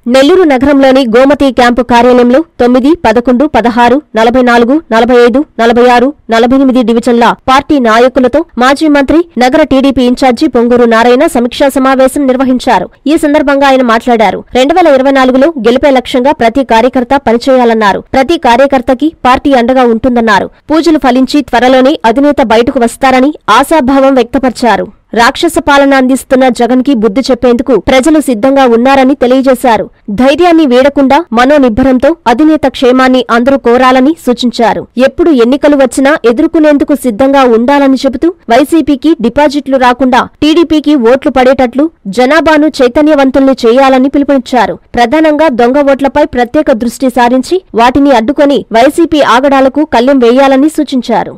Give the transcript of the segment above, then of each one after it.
నెల్లూరు నగరంలోని గోమతి క్యాంపు కార్యాలయంలో తొమ్మిది పదకొండు పదహారు నలభై నాలుగు నలభై ఐదు నలభై ఆరు నలభై ఎనిమిది డివిజన్ల పార్టీ నాయకులతో మాజీ మంత్రి నగర టీడీపీ ఇన్ఛార్జి పొంగూరు నారాయణ సమీక్షా సమావేశం నిర్వహించారు ఈ సందర్భంగా ఆయన మాట్లాడారు రెండు వేల ఇరవై నాలుగులో గెలిపే లక్ష్యంగా ప్రతి కార్యకర్త పనిచేయాలన్నారు ప్రతి కార్యకర్తకి పార్టీ అండగా ఉంటుందన్నారు పూజలు ఫలించి త్వరలోనే అధినేత బయటకు వస్తారని ఆశాభావం వ్యక్తపరిచారు రాక్షస పాలన అందిస్తున్న జగన్ కి బుద్ధి చెప్పేందుకు ప్రజలు సిద్ధంగా ఉన్నారని తెలియజేశారు ధైర్యాన్ని వీడకుండా మనోనిబ్బరంతో అధినేత క్షేమాన్ని అందరూ కోరాలని సూచించారు ఎప్పుడు ఎన్నికలు వచ్చినా ఎదుర్కొనేందుకు సిద్ధంగా ఉండాలని చెబుతూ వైసీపీకి డిపాజిట్లు రాకుండా టీడీపీకి ఓట్లు పడేటట్లు జనాభాను చైతన్యవంతుల్ని చేయాలని పిలుపునిచ్చారు ప్రధానంగా దొంగ ఓట్లపై ప్రత్యేక దృష్టి సారించి వాటిని అడ్డుకొని వైసీపీ ఆగడాలకు కళ్లెం వేయాలని సూచించారు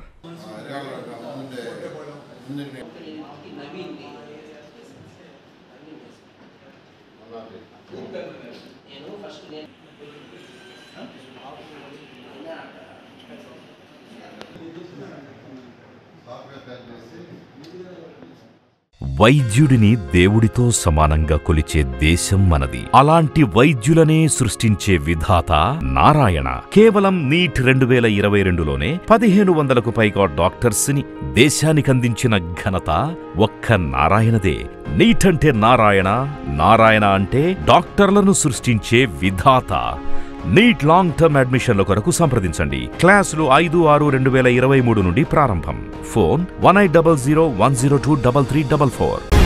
వైద్యుడిని దేవుడితో సమానంగా కొలిచే దేశం మనది అలాంటి వైద్యులనే సృష్టించే విధాత నారాయణ కేవలం నీట్ రెండు వేల ఇరవై రెండులోనే పదిహేను వందలకు పైగా డాక్టర్స్ ని దేశానికందించిన ఘనత ఒక్క నారాయణదే నీట్ అంటే నారాయణ నారాయణ అంటే డాక్టర్లను సృష్టించే విధాత నీట్ లాంగ్ టర్మ్ అడ్మిషన్ల కొరకు సంప్రదించండి క్లాసులు ఐదు ఆరు రెండు వేల ఇరవై మూడు నుండి ప్రారంభం phone one eight double zero one zero two double three double four